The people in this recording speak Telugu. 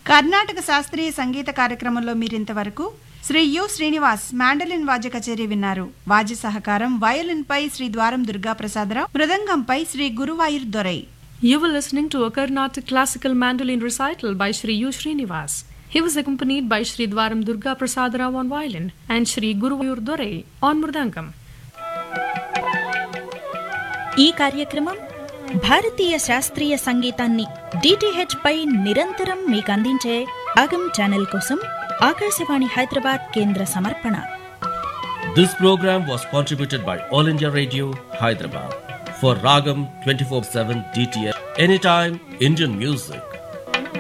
కర్ణాటక శాస్త్రీయ సంగీత కార్యక్రమంలో మీరింతవరకు శ్రీ యు శ్రీనివాస్ మాండలిన్ వాద్య కచేరీ విన్నారు వాద్య సహకారం వయలిన్ పై శ్రీ ద్వారం Durga Prasadarao మృదంగంపై Shri Guruvayur దొరై You were listening to a Carnatic classical mandolin recital by Sri U. Srinivas. He was accompanied by Sri Dwaram Durga Prasadarao on violin and Sri Guruvayur Dore on mridangam. ఈ కార్యక్రమం భారతీయ శాస్త్రీయ సంగీతాన్ని డిటిహెచ్ పై నిరంతరం మీకు అందించే అగం ఛానల్ కోసం ఆకాశవాణి హైదరాబాద్ కేంద్ర సమర్పణ This program was contributed by All India Radio, Hyderabad. For Ragam 24 7 DTH, anytime Indian music.